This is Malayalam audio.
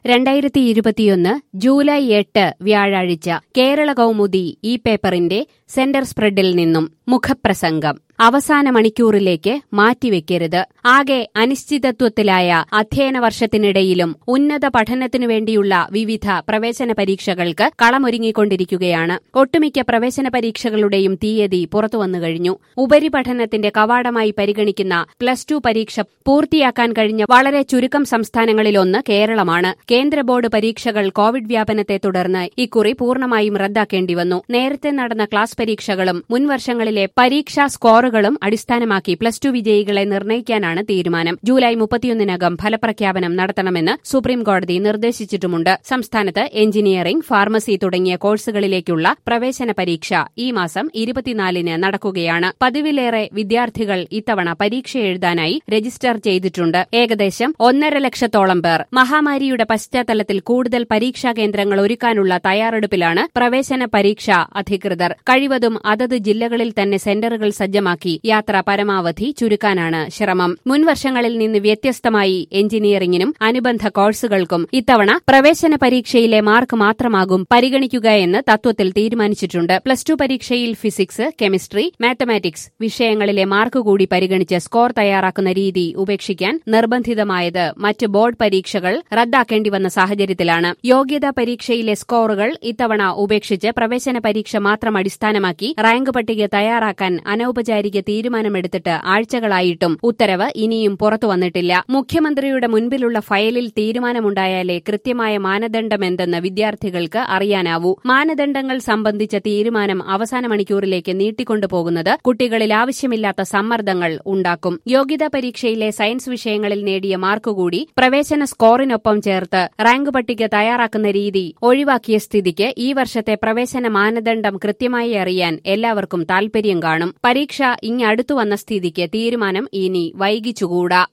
രണ്ടായിരത്തി ഇരുപത്തിയൊന്ന് ജൂലൈ എട്ട് വ്യാഴാഴ്ച കേരള കൗമുദി ഈ പേപ്പറിന്റെ സെന്റർ സ്പ്രെഡിൽ നിന്നും മുഖപ്രസംഗം അവസാന മണിക്കൂറിലേക്ക് മാറ്റിവെക്കരുത് ആകെ അനിശ്ചിതത്വത്തിലായ അധ്യയന വർഷത്തിനിടയിലും ഉന്നത പഠനത്തിനു വേണ്ടിയുള്ള വിവിധ പ്രവേശന പരീക്ഷകൾക്ക് കളമൊരുങ്ങിക്കൊണ്ടിരിക്കുകയാണ് ഒട്ടുമിക്ക പ്രവേശന പരീക്ഷകളുടെയും തീയതി പുറത്തുവന്നു കഴിഞ്ഞു ഉപരിപഠനത്തിന്റെ കവാടമായി പരിഗണിക്കുന്ന പ്ലസ് ടു പരീക്ഷ പൂർത്തിയാക്കാൻ കഴിഞ്ഞ വളരെ ചുരുക്കം സംസ്ഥാനങ്ങളിലൊന്ന് കേരളമാണ് കേന്ദ്ര ബോർഡ് പരീക്ഷകൾ കോവിഡ് വ്യാപനത്തെ തുടർന്ന് ഇക്കുറി പൂർണ്ണമായും റദ്ദാക്കേണ്ടി വന്നു നേരത്തെ നടന്ന ക്ലാസ് പരീക്ഷകളും മുൻവർഷങ്ങളിലെ പരീക്ഷാ സ്കോറുകളും അടിസ്ഥാനമാക്കി പ്ലസ് ടു വിജയികളെ നിർണ്ണയിക്കാനാണ് തീരുമാനം ജൂലൈ മുപ്പത്തിയൊന്നിനകം ഫലപ്രഖ്യാപനം നടത്തണമെന്ന് സുപ്രീംകോടതി നിർദ്ദേശിച്ചിട്ടുമുണ്ട് സംസ്ഥാനത്ത് എഞ്ചിനീയറിംഗ് ഫാർമസി തുടങ്ങിയ കോഴ്സുകളിലേക്കുള്ള പ്രവേശന പരീക്ഷ ഈ മാസം ഇരുപത്തിനാലിന് നടക്കുകയാണ് പതിവിലേറെ വിദ്യാർത്ഥികൾ ഇത്തവണ പരീക്ഷ എഴുതാനായി രജിസ്റ്റർ ചെയ്തിട്ടുണ്ട് ഏകദേശം ഒന്നര ലക്ഷത്തോളം പേർ മഹാമാരിയുടെ പശ്ചാത്തലത്തിൽ കൂടുതൽ പരീക്ഷാ കേന്ദ്രങ്ങൾ ഒരുക്കാനുള്ള തയ്യാറെടുപ്പിലാണ് പ്രവേശന പരീക്ഷ അധികൃതർ കഴിവതും അതത് ജില്ലകളിൽ തന്നെ സെന്ററുകൾ സജ്ജമാക്കി യാത്ര പരമാവധി ചുരുക്കാനാണ് ശ്രമം മുൻവർഷങ്ങളിൽ നിന്ന് വ്യത്യസ്തമായി എഞ്ചിനീയറിംഗിനും അനുബന്ധ കോഴ്സുകൾക്കും ഇത്തവണ പ്രവേശന പരീക്ഷയിലെ മാർക്ക് മാത്രമാകും പരിഗണിക്കുക എന്ന് തത്വത്തിൽ തീരുമാനിച്ചിട്ടുണ്ട് പ്ലസ് ടു പരീക്ഷയിൽ ഫിസിക്സ് കെമിസ്ട്രി മാത്തമാറ്റിക്സ് വിഷയങ്ങളിലെ മാർക്ക് കൂടി പരിഗണിച്ച് സ്കോർ തയ്യാറാക്കുന്ന രീതി ഉപേക്ഷിക്കാൻ നിർബന്ധിതമായത് മറ്റ് ബോർഡ് പരീക്ഷകൾ റദ്ദാക്കേണ്ടി വന്ന സാഹചര്യത്തിലാണ് യോഗ്യതാ പരീക്ഷയിലെ സ്കോറുകൾ ഇത്തവണ ഉപേക്ഷിച്ച് പ്രവേശന പരീക്ഷ മാത്രം അടിസ്ഥാനമാക്കി റാങ്ക് പട്ടിക തയ്യാറാക്കാൻ അനൌപചാരിക തീരുമാനമെടുത്തിട്ട് ആഴ്ചകളായിട്ടും ഉത്തരവ് ഇനിയും പുറത്തു വന്നിട്ടില്ല മുഖ്യമന്ത്രിയുടെ മുൻപിലുള്ള ഫയലിൽ തീരുമാനമുണ്ടായാലേ കൃത്യമായ മാനദണ്ഡമെന്തെന്ന് വിദ്യാർത്ഥികൾക്ക് അറിയാനാവൂ മാനദണ്ഡങ്ങൾ സംബന്ധിച്ച തീരുമാനം അവസാന മണിക്കൂറിലേക്ക് നീട്ടിക്കൊണ്ടുപോകുന്നത് കുട്ടികളിൽ ആവശ്യമില്ലാത്ത സമ്മർദ്ദങ്ങൾ ഉണ്ടാക്കും യോഗ്യതാ പരീക്ഷയിലെ സയൻസ് വിഷയങ്ങളിൽ നേടിയ മാർക്ക് കൂടി പ്രവേശന സ്കോറിനൊപ്പം ചേർത്ത് റാങ്ക് പട്ടിക തയ്യാറാക്കുന്ന രീതി ഒഴിവാക്കിയ സ്ഥിതിക്ക് ഈ വർഷത്തെ പ്രവേശന മാനദണ്ഡം കൃത്യമായി അറിയാൻ എല്ലാവർക്കും താൽപര്യം കാണും പരീക്ഷ ഇങ്ങടുത്തു വന്ന സ്ഥിതിക്ക് തീരുമാനം ഇനി വൈകിച്ചുകൂടാ